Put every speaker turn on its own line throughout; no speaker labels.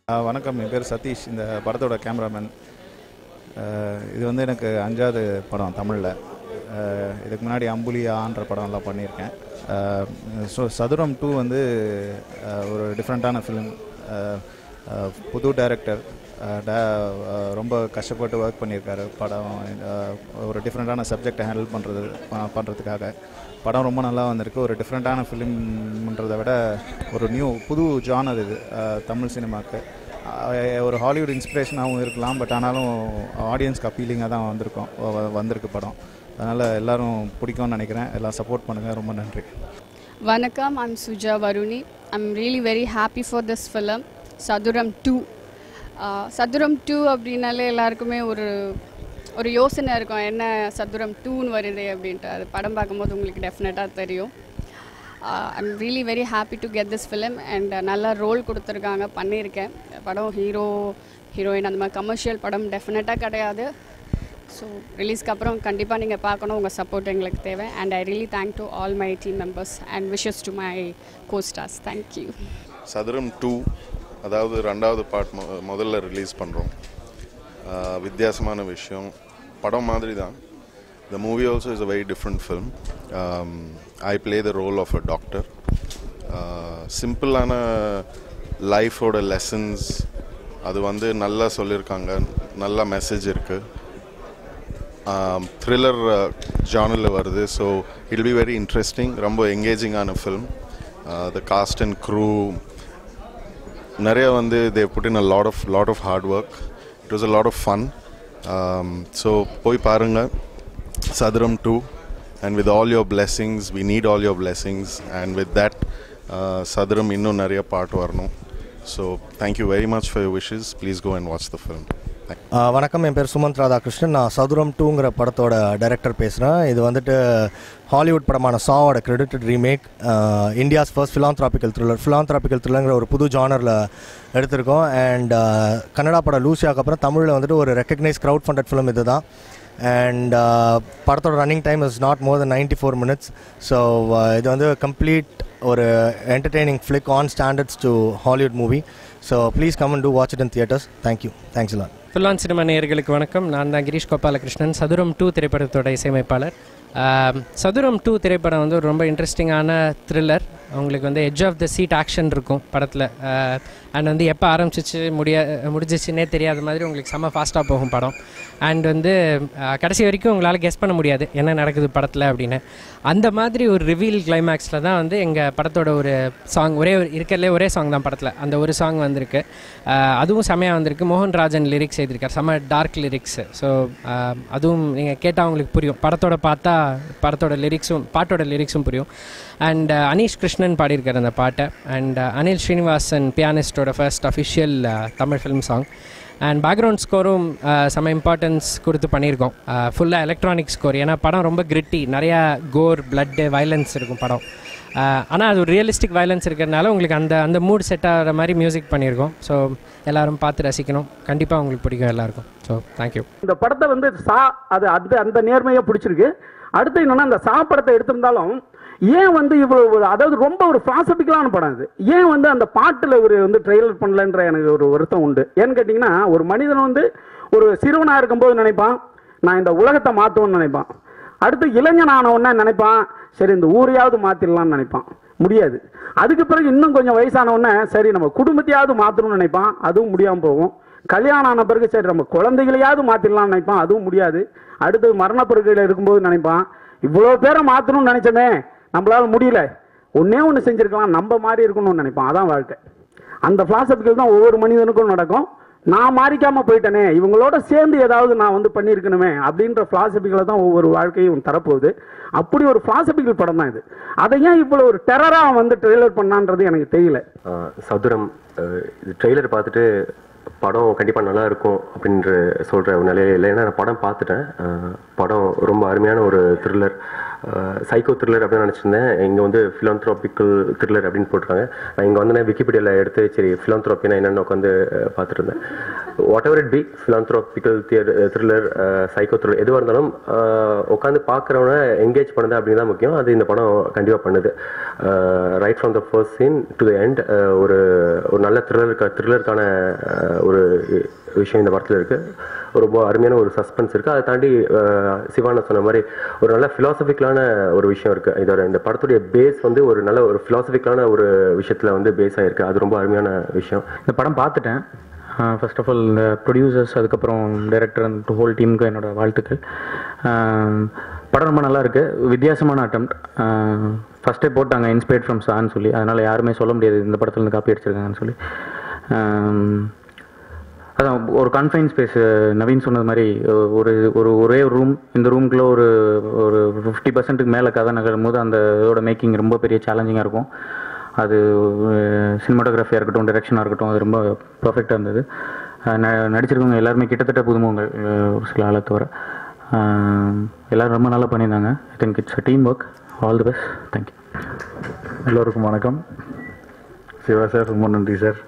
ஆ, வணக்கம் என் பேர் சதீஷ் இந்த படத்தோட கேமராமேன் இது வந்து எனக்கு அஞ்சாவது படம் தமிழில் இதுக்கு முன்னாடி அம்புலி ஆன்ற படம்லாம் பண்ணியிருக்கேன் ஸோ சதுரம் டூ வந்து ஆ, ஒரு டிஃப்ரெண்ட்டான ஃபிலிம் புது டைரக்டர் ரொம்ப கஷ்டப்பட்டு ஒர்க் பண்ணியிருக்காரு படம் ஆ, ஒரு டிஃப்ரெண்ட்டான சப்ஜெக்டை ஹேண்டில் பண்ணுறது பண்ணுறதுக்காக படம் ரொம்ப நல்லா வந்திருக்கு ஒரு டிஃப்ரெண்ட்டான ஃபிலிம்ன்றதை விட ஒரு நியூ புது ஜானர் இது அஹ், தமிழ் சினிமாவுக்கு அஹ், ஒரு ஹாலிவுட் இன்ஸ்பிரேஷனாகவும் இருக்கலாம் பட் ஆனாலும் ஆடியன்ஸ்க்கு அப்பீலிங்காக தான் வந்திருக்கோம் வ- வ- வந்திருக்கு படம் அதனால் எல்லாரும் பிடிக்கும்னு நினைக்கிறேன் எல்லாம் சப்போர்ட் பண்ணுங்கள் ரொம்ப நன்றி
Vanakkam, I'm Suja Varuni. I'm really very happy for this film, Saduram 2. Uh, Sadhuram two அப்படின்னாலே எல்லாருக்குமே ஒரு ஒரு யோசனை இருக்கும் என்ன சதுரம் டூன்னு வருது அப்படின்ட்டு அது படம் பார்க்கும்போது உங்களுக்கு டெஃபினட்டாக தெரியும் I'm really very happy to get this film and நல்ல ரோல் கொடுத்துருக்காங்க பண்ணியிருக்கேன் படம் ஹீரோ ஹீரோயின் அந்த மாதிரி கமர்ஷியல் படம் டெஃபினட்டாக கிடையாது ஸோ ரிலீஸ்க்கு அப்புறம் கண்டிப்பாக நீங்கள் பார்க்கணும் உங்கள் சப்போர்ட் எங்களுக்கு தேவை and I really thank to all my team members and wishes to my co stars thank you
Sadhuram two அதாவது ரெண்டாவது பார்ட் மொ முதல்ல ரிலீஸ் பண்ணுறோம் வித்தியாசமான விஷயம் படம் மாதிரி தான் the movie also is a very different film I play the role of a doctor சிம்பிளான லைஃபோட லெசன்ஸ் அது வந்து நல்லா சொல்லியிருக்காங்க நல்ல மெசேஜ் இருக்குது த்ரில்லர் ஜானரில் வருது so it be very interesting ரொம்ப எங்கேஜிங்கான film the cast and crew நிறைய வந்து they put in a lot of lot of hard work it was a lot of fun so போய் பாருங்கள் Sadhuram two and with all your blessings we need all your blessings and with that Sadhuram இன்னும் நிறைய பாட்டு வரணும் so thank you very much for your wishes please go and watch the film
ஆ, வணக்கம் என் பேர் சுமந்த் ராதாகிருஷ்ணன் நான் சதுரம் டூங்கிற படத்தோட டைரக்டர் பேசுகிறேன் இது வந்துட்டு ஹாலிவுட் படமான சாவோட credited remake India's first philanthropical thriller philanthropical த்ரில்லருங்கிற ஒரு புது ஜானரில் எடுத்திருக்கோம் அண்ட் கன்னடா படம் லூசியாக்கு அப்புறம் தமிழில் வந்துட்டு ஒரு ரெக்கக்னைஸ் க்ரௌட் ஃபண்டட் ஃபிலிம் இது தான் அண்ட் படத்தோட running time is not more than ninety four minutes so இது வந்து கம்ப்ளீட் ஒரு entertaining flick on standards to Hollywood movie so please come and do watch it in theatres thank you thanks எல்லாம்
ஃபுல்லான் cinema நேயர்களுக்கு வணக்கம் நான் தான் கிரீஷ் கோபாலகிருஷ்ணன் சதுரம் டூ திரைப்படத்தோட இசையமைப்பாளர் ஆம், சதுரம் டூ திரைப்படம் வந்து ஒரு ரொம்ப இன்ட்ரெஸ்டிங்கான த்ரில்லர் உங்களுக்கு வந்து edge of the seat action இருக்கும் படத்தில் அண்ட் வந்து எப்போ ஆரம்பிச்சிச்சு முடிய முடிஞ்சிச்சுன்னே தெரியாத மாதிரி உங்களுக்கு செம்ம ஃபாஸ்ட்டாக போகும் படம் அண்ட் வந்து அஹ், கடைசி வரைக்கும் உங்களால் கெஸ் பண்ண முடியாது என்ன நடக்குது படத்தில் அப்படின்னு அந்த மாதிரி ஒரு ரிவீல் கிளைமேக்ஸில் தான் வந்து எங்கள் படத்தோட ஒரு சாங் ஒரே ஒரு இருக்கிறதுலே ஒரே சாங் தான் படத்தில் அந்த ஒரு சாங் வந்திருக்கு அஹ், அதுவும் செமையாக வந்திருக்கு மோகன் ராஜன் லிரிக்ஸ் எழுதியிருக்கார் செம்ம டார்க் லிரிக்ஸ் ஸோ அதுவும் நீங்கள் கேட்டால் உங்களுக்கு புரியும் படத்தோட பார்த்தா படத்தோட லிரிக்ஸும் பாட்டோட லிரிக்ஸும் புரியும் அண்ட் அனீஷ் கிருஷ்ணன் பாடியிருக்கார் அந்த பாட்டை அண்ட் அனில் ஸ்ரீனிவாசன் பியானிஸ்டோட first official Tamil film song and background ஸ்கோரும் செம்ம இம்பார்ட்டன்ஸ் கொடுத்து பண்ணியிருக்கோம் ஃபுல்லாக எலக்ட்ரானிக் ஸ்கோர் ஏன்னா படம் ரொம்ப கிரிட்டி நிறையா கோர் பிளட்டு வயலன்ஸ் இருக்கும் படம் ஆனால் அது ஒரு ரியலிஸ்டிக் வயலன்ஸ் இருக்கிறதுனால உங்களுக்கு அந்த அந்த மூட் செட் ஆகிற மாதிரி மியூசிக் பண்ணியிருக்கோம் ஸோ எல்லாரும் பார்த்து ரசிக்கணும் கண்டிப்பாக உங்களுக்கு பிடிக்கும் எல்லாருக்கும் ஸோ தேங்க்யூ
இந்த படத்தை வந்து சா அது அந்த அந்த நேர்மையாக பிடிச்சிருக்கு அடுத்து என்னன்னா அந்த சா படத்தை எடுத்திருந்தாலும் ஏன் வந்து இவ்வளவு ஒரு- அதாவது ரொம்ப ஒரு பிலாசபிக்கலான படம் இது ஏன் வந்து அந்த பாட்டில் இவர் வந்து ட்ரெய்லர் பண்ணலன்ற எனக்கு ஒரு வருத்தம் உண்டு ஏன்னு கேட்டிங்கன்னா ஒரு மனிதன் வந்து ஒரு சிறுவனாக இருக்கும்போது நினைப்பான் நான் இந்த உலகத்தை மாற்றுவேன்னு நினைப்பான் அடுத்து இளைஞன் ஆன உடனே நினைப்பான் சரி இந்த ஊரையாவது மாற்றிடலாம்னு நினைப்பான் முடியாது அதுக்கு பிறகு இன்னும் கொஞ்சம் வயசான உடனே சரி நம்ம குடும்பத்தையாவது மாற்றணும்னு நினைப்பான் அதுவும் முடியாமல் போகும் கல்யாணம் ஆன பிறகு சரி நம்ம குழந்தைகளையாவது மாற்றிடலாம்னு நினைப்பான் அதுவும் முடியாது அடுத்து மரண பிறகுல இருக்கும்போது நினைப்பான் இவ்வளோ பேரை மாற்றணும்னு நினைச்சோமே நம்மளால முடியல ஒன்னே ஒன்று செஞ்சிருக்கலாம் நம்ம மாதிரி இருக்கணும்னு நினைப்பான் அதான் வாழ்க்கை அந்த பிலாசபிக்கல் தான் ஒவ்வொரு மனிதனுக்கும் நடக்கும் நான் மாறிக்காம போயிட்டேனே இவங்களோட சேர்ந்து ஏதாவது நான் வந்து பண்ணியிருக்கணுமே அப்படின்ற பிலாசபிக்கலை தான் ஒவ்வொரு வாழ்க்கையும் தரப்போகுது அப்படி ஒரு பிலாசபிக்கல் படம் தான் இது அதை ஏன் இவ்வளோ ஒரு டெரராக வந்து ட்ரெய்லர் பண்ணான்றது எனக்கு தெரியல
ஆஹ் சதுரம் ஆஹ் இது ட்ரெய்லர் பார்த்துட்டு படம் கண்டிப்பாக நல்லா இருக்கும் அப்படின்ற சொல்கிற ஒரு நிலையில இல்லை ஏன்னா நான் படம் பார்த்துட்டேன் ஆஹ் படம் ரொம்ப அருமையான ஒரு த்ரில்லர் சைக்கோ த்ரில்லர் அப்படின்னு நினச்சிருந்தேன் இங்கே வந்து ஃபிலாந்த்ராபிக்கல் த்ரில்லர் அப்படின்னு போட்டிருக்காங்க நான் இங்கே வந்து விக்கிபீடியாவில் எடுத்து சரி ஃபிலாந்த்ராப்பினா என்னென்னு உட்காந்து பார்த்துட்டு இருந்தேன் whatever it be philanthropical their thriller psycho thriller எதுவாக இருந்தாலும் உட்காந்து பார்க்குறவன என்கேஜ் பண்ணுது அப்படின்னு தான் முக்கியம் அது இந்த படம் கண்டிப்பாக பண்ணுது right from the first scene to the end ஒரு ஒரு நல்ல த்ரில்லருக்கு த்ரில்லருக்கான ஒரு விஷயம் இந்த படத்தில் இருக்குது ஒரு ரொம்ப அருமையான ஒரு சஸ்பென்ஸ் இருக்குது அதை தாண்டி அஹ், சிவானா சொன்ன மாதிரி ஒரு நல்ல ஃபிலாசபிக்கலான ஒரு விஷயம் இருக்குது இதோட இந்த படத்துடைய பேஸ் வந்து ஒரு நல்ல ஒரு ஃபிலாசபிக்கலான ஒரு விஷயத்தில் வந்து பேஸ் ஆகிருக்கு அது ரொம்ப அருமையான விஷயம்
இந்த படம் பார்த்துட்டேன் ஃபர்ஸ்ட் ஆஃப் ஆல் இந்த ப்ரொடியூசர்ஸ் அதுக்கப்புறம் டைரக்டர் அந்த ஹோல் டீமுக்கு என்னோட வாழ்த்துக்கள் ஆஹ் படம் ரொம்ப நல்லா இருக்கு வித்தியாசமான அட்டம் ஃபஸ்ட்டே போட்டாங்க இன்ஸ்பைர்ட் ஃப்ரம் சான்னு சொல்லி அதனால் யாருமே சொல்ல முடியாது இந்த படத்துல இருந்து காப்பி அடிச்சிருக்காங்கன்னு சொல்லி ஆஹ் அதான் ஒரு கன்ஃபைன் ஸ்பேஸ் நவீன் சொன்னது மாதிரி ஒ- ஒரு ஒரு ஒரே ரூம் இந்த ரூம்குள்ளே ஒரு ஒரு ஃபிஃப்டி பர்சன்ட்டுக்கு மேலே கதை நகரும் போது அந்த இதோட மேக்கிங் ரொம்ப பெரிய சேலஞ்சிங்காக இருக்கும் அது சினிமாட்டோகிராஃபியாக இருக்கட்டும் டைரக்ஷனாக இருக்கட்டும் அது ரொம்ப பர்ஃபெக்டாக இருந்தது அஹ் ந நடிச்சிருக்கவங்க எல்லாருமே கிட்டத்தட்ட புதுமுகங்கள் அஹ் ஒரு சில ஆளை தவிர அஹ் எல்லாரும் ரொம்ப நல்லா பண்ணியிருந்தாங்க I think it's a team work all the best thank you
எல்லோருக்கும் வணக்கம் சிவா சார் ரொம்ப நன்றி சார்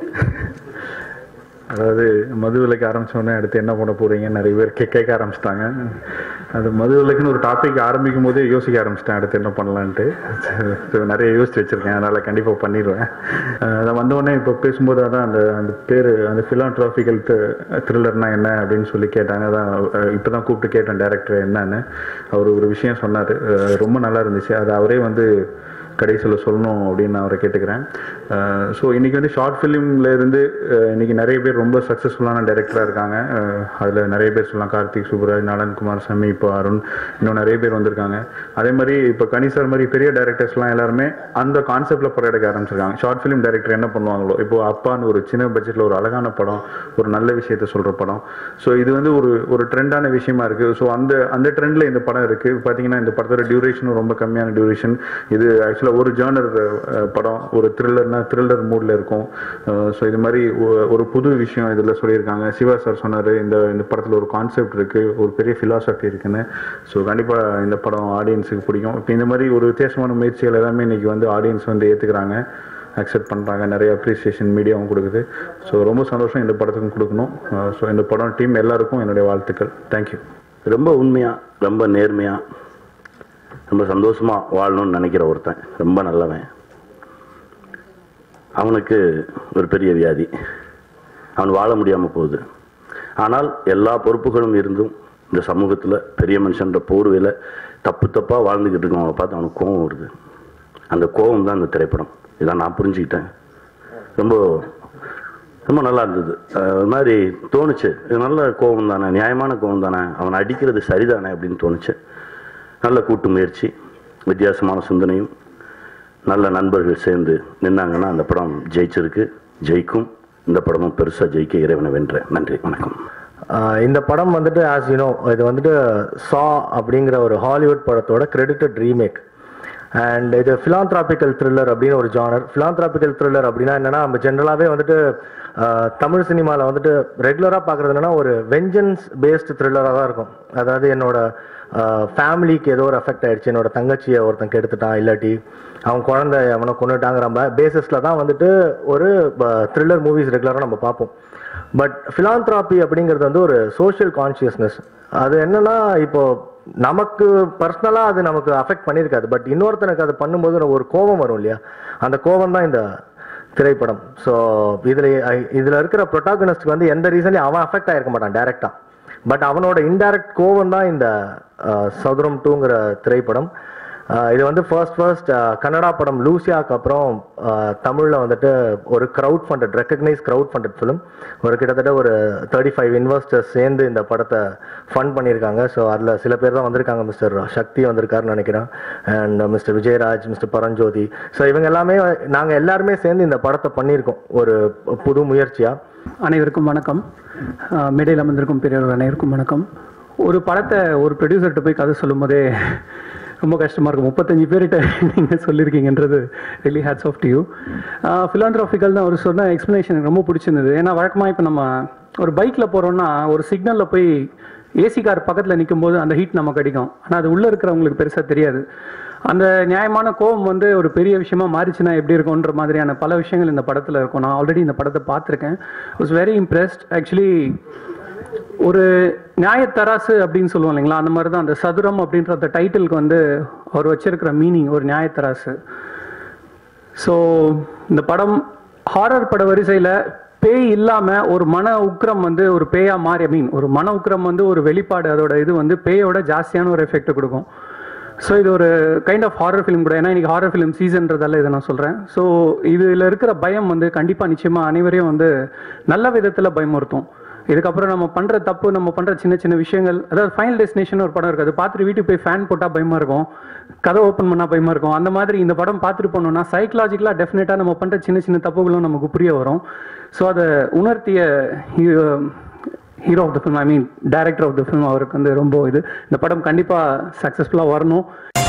அதாவது மது விலக்கு ஆரம்பிச்சோடனே அடுத்து என்ன பண்ண போறீங்கன்னு நிறைய பேர் கே கேட்க ஆரம்பிச்சிட்டாங்க அது மது விலக்குன்னு ஒரு டாபிக் ஆரம்பிக்கும் போதே யோசிக்க ஆரம்பிச்சிட்டேன் அடுத்து என்ன பண்ணலான்ட்டு So, நிறைய யோசிச்சு வச்சிருக்கேன் அதனால் கண்டிப்பாக பண்ணிடுவேன் அஹ் அதை வந்தோடனே இப்போ பேசும்போது அதான் அந்த அந்த பேர் அந்த ஃபிலான்ட்ராஃபிக்கல் த்ரில்லர்னா என்ன அப்படின்னு சொல்லி கேட்டாங்க அதான் இப்போ தான் கூப்பிட்டு கேட்டேன் டேரக்டர் என்னன்னு அவர் ஒரு விஷயம் சொன்னார் ரொம்ப நல்லா இருந்துச்சு அது அவரே வந்து கடைசியில் சொல்லணும் அப்படின்னு நான் அவரை கேட்டுக்கிறேன் ஸோ இன்னைக்கு வந்து ஷார்ட் ஃபிலிம்ல இருந்து அஹ், இன்னைக்கு நிறைய பேர் ரொம்ப சக்ஸஸ்ஃபுல்லான டைரக்டராக இருக்காங்க அதில் நிறைய பேர் சொல்லலாம் கார்த்திக் சுப்ராஜ் நலன் குமார் சமி இப்போ அருண் இன்னும் நிறைய பேர் வந்திருக்காங்க அதே மாதிரி இப்போ கனிசார் மாதிரி பெரிய டைரக்டர்ஸ்லாம் எல்லாருமே அந்த கான்செப்டில் படம் எடுக்க ஆரம்பிச்சிருக்காங்க ஷார்ட் ஃபிலிம் டைரக்டர் என்ன பண்ணுவாங்களோ இப்போ அப்பான்னு ஒரு சின்ன பட்ஜெட்டில் ஒரு அழகான படம் ஒரு நல்ல விஷயத்த சொல்கிற படம் ஸோ இது வந்து ஒரு ஒரு ட்ரெண்டான விஷயமா இருக்குது ஸோ அந்த அந்த ட்ரெண்டில் இந்த படம் இருக்குது பார்த்தீங்கன்னா இந்த படத்தோட டியூரேஷனும் ரொம்ப கம்மியான டியூரேஷன் இது ஆக்சுவலாக ஒரு ஜேர்னர் படம் ஒரு த்ரில்லர்னா த்ரில்லர் மூடில் இருக்கும் ஸோ இது மாதிரி ஒ- ஒரு புது விஷயம் இதில் சொல்லியிருக்காங்க சிவா சார் சொன்னார் இந்த இந்த படத்தில் ஒரு கான்செப்ட் இருக்குது ஒரு பெரிய ஃபிலாசபி இருக்குன்னு ஸோ கண்டிப்பாக இந்த படம் ஆடியன்ஸுக்கு பிடிக்கும் இப்போ இந்த மாதிரி ஒரு வித்தியாசமான முயற்சிகள் எல்லாமே இன்னைக்கு வந்து ஆடியன்ஸ் வந்து ஏற்றுக்கிறாங்க அக்செப்ட் பண்ணுறாங்க நிறைய அப்ரிசியேஷன் மீடியாவும் கொடுக்குது ஸோ ரொம்ப சந்தோஷம் இந்த படத்துக்கும் கொடுக்கணும் ஸோ இந்த படம் டீம் எல்லாருக்கும் என்னுடைய வாழ்த்துக்கள் தேங்க்யூ
ரொம்ப உண்மையாக ரொம்ப நேர்மையாக ரொம்ப சந்தோஷமாக வாழணும்னு நினைக்கிற ஒருத்தன் ரொம்ப நல்லவன் அவனுக்கு ஒரு பெரிய வியாதி அவன் வாழ முடியாமல் போகுது ஆனால் எல்லா பொறுப்புகளும் இருந்தும் இந்த சமூகத்தில் பெரிய மனுஷன்ற போர்வையில் தப்பு தப்பாக வாழ்ந்துக்கிட்டு இருக்கவங்களை பார்த்து அவனுக்கு கோவம் வருது அந்த கோவம் தான் இந்த திரைப்படம் இதான் நான் புரிஞ்சுக்கிட்டேன் ரொம்ப ரொம்ப நல்லா இருந்தது அஹ் ஒரு மாதிரி தோணுச்சு இது நல்ல கோபம் தானே நியாயமான கோபம் தானே அவனை அடிக்கிறது சரிதானே அப்படின்னு தோணுச்சு நல்ல கூட்டு முயற்சி வித்தியாசமான சிந்தனையும் நல்ல நண்பர்கள் சேர்ந்து நின்னாங்கன்னா அந்த படம் ஜெயிச்சிருக்கு ஜெயிக்கும் இந்த படமும் பெருசாக ஜெயிக்க இறைவனை வென்றேன் நன்றி வணக்கம்
ஆஹ் இந்த படம் வந்துட்டு ஆஸ் யூனோ இது வந்துட்டு சா அப்படிங்கிற ஒரு ஹாலிவுட் படத்தோட கிரெடிட்டட் ரீமேக் அண்ட் இது ஃபிலாந்த்ராபிக்கல் த்ரில்லர் அப்படின்னு ஒரு ஜானர் ஃபிலாந்த்ராபிக்கல் த்ரில்லர் அப்படின்னா என்னன்னா நம்ம ஜென்ரலாகவே வந்துட்டு ஆஹ் தமிழ் சினிமாவில் வந்துட்டு ரெகுலராக பார்க்குறது என்னன்னா ஒரு வெஞ்சன்ஸ் பேஸ்டு த்ரில்லராக தான் இருக்கும் அதாவது என்னோட ஃபேமிலிக்கு ஏதோ ஒரு அஃபெக்ட் ஆயிடுச்சு என்னோட தங்கச்சியை ஒருத்தன் கெடுத்துட்டான் இல்லாட்டி அவன் குழந்தை அவனை கொண்டுட்டாங்கிற பேசிஸில் தான் வந்துட்டு ஒரு த்ரில்லர் மூவிஸ் ரெகுலராக நம்ம பார்ப்போம் பட் ஃபிலாந்த்ராபி அப்படிங்கிறது வந்து ஒரு சோஷியல் கான்சியஸ்னஸ் அது என்னன்னா இப்போ நமக்கு பர்சனலாக அது நமக்கு அஃபெக்ட் பண்ணியிருக்காது பட் இன்னொருத்தனுக்கு அது பண்ணும்போது ஒரு கோபம் வரும் இல்லையா அந்த கோபம் தான் இந்த திரைப்படம் ஸோ இதில் இதில் இருக்கிற ப்ரொட்டாகனிஸ்ட்க்கு வந்து எந்த ரீசன்லையும் அவன் அஃபெக்ட் ஆயிருக்க மாட்டான் டைரக்டா பட் அவனோட இன்டைரக்ட் கோவம் தான் இந்த அஹ், சதுரம் டூங்கிற திரைப்படம் அஹ், இது வந்து ஃபர்ஸ்ட் ஃபர்ஸ்ட் கன்னடா படம் லூசியாக்கு அப்புறம் தமிழில் வந்துட்டு ஒரு crowd funded recognise crowd funded film ஒரு கிட்டத்தட்ட ஒரு தேர்ட்டி ஃபைவ் இன்வெஸ்டர்ஸ் சேர்ந்து இந்த படத்தை ஃபண்ட் பண்ணியிருக்காங்க ஸோ அதில் சில பேர் தான் வந்திருக்காங்க மிஸ்டர் சக்தி வந்திருக்காருன்னு நினைக்கிறேன் and mister Vijayaraj mister Paranjothi so இவங்க எல்லாமே நாங்கள் எல்லாருமே சேர்ந்து இந்த படத்தை பண்ணியிருக்கோம் ஒரு புது முயற்சியாக
அனைவருக்கும் வணக்கம் அஹ் மேடையில் அமர்ந்திருக்கும் பெரியவர்கள் அனைவருக்கும் வணக்கம் ஒரு படத்தை ஒரு ப்ரொடியூசர்கிட்ட போய் கதை சொல்லும் போதே ரொம்ப கஷ்டமாக இருக்கும் முப்பத்தஞ்சு பேர்கிட்ட நீங்கள் சொல்லியிருக்கீங்கன்றது really hats off to you philanthropical தான் அவர் சொன்ன எக்ஸ்ப்ளனேஷன் எனக்கு ரொம்ப பிடிச்சிருந்தது ஏன்னா வழக்கமாக இப்போ நம்ம ஒரு பைக்கில் போகிறோன்னா ஒரு சிக்னலில் போய் ஏசி கார் பக்கத்தில் நிற்கும்போது அந்த ஹீட் நமக்கு அடிக்கும் ஆனால் அது உள்ளே இருக்கிறவங்களுக்கு பெருசாக தெரியாது அந்த நியாயமான கோபம் வந்து ஒரு பெரிய விஷயமா மாறிச்சுன்னா எப்படி இருக்கும்ன்ற மாதிரியான பல விஷயங்கள் இந்த படத்தில் இருக்கும் நான் ஆல்ரெடி இந்த படத்தை பார்த்துருக்கேன் வாஸ் வெரி இம்ப்ரெஸ்ட் ஆக்சுவலி ஒரு நியாயத்தராசு அப்படின்னு சொல்லுவோம் இல்லைங்களா அந்த மாதிரி தான் அந்த சதுரம் அப்படின்ற அந்த டைட்டிலுக்கு வந்து அவர் வச்சிருக்கிற மீனிங் ஒரு நியாயத்தராசு ஸோ இந்த படம் ஹாரர் பட வரிசையில் பேய் இல்லாமல் ஒரு மன உக்கிரம் வந்து ஒரு பேயா மாறி ஐ மீன் ஒரு மன உக்கிரம் வந்து ஒரு வெளிப்பாடு அதோட இது வந்து பேயோட ஜாஸ்தியான ஒரு எஃபெக்ட் கொடுக்கும் ஸோ இது ஒரு கைண்ட் ஆஃப் ஹாரர் ஃபிலிம் கூட ஏன்னா இன்னைக்கு ஹாரர் ஃபிலிம் சீசன்றதால இதை நான் சொல்கிறேன் ஸோ இதில் இருக்கிற பயம் வந்து கண்டிப்பாக நிச்சயமாக அனைவரையும் வந்து நல்ல விதத்தில் பயமுறுத்தும் இதுக்கப்புறம் நம்ம பண்ணுற தப்பு நம்ம பண்ணுற சின்ன சின்ன விஷயங்கள் அதாவது ஃபைனல் டெஸ்டினேஷன் ஒரு படம் இருக்குது அது பார்த்துட்டு வீட்டுக்கு போய் ஃபேன் போட்டால் பயமாக இருக்கும் கதை ஓப்பன் பண்ணால் பயமாக இருக்கும் அந்த மாதிரி இந்த படம் பார்த்துட்டு போனோம்னா சைக்கலாஜிக்கலாக டெஃபினட்டாக நம்ம பண்ணுற சின்ன சின்ன தப்புகளும் நமக்கு புரிய வரும் ஸோ அதை உணர்த்திய hero of the film I mean director of the film அவருக்கு வந்து ரொம்ப இது இந்த படம் கண்டிப்பாக சக்ஸஸ்ஃபுல்லாக வரணும்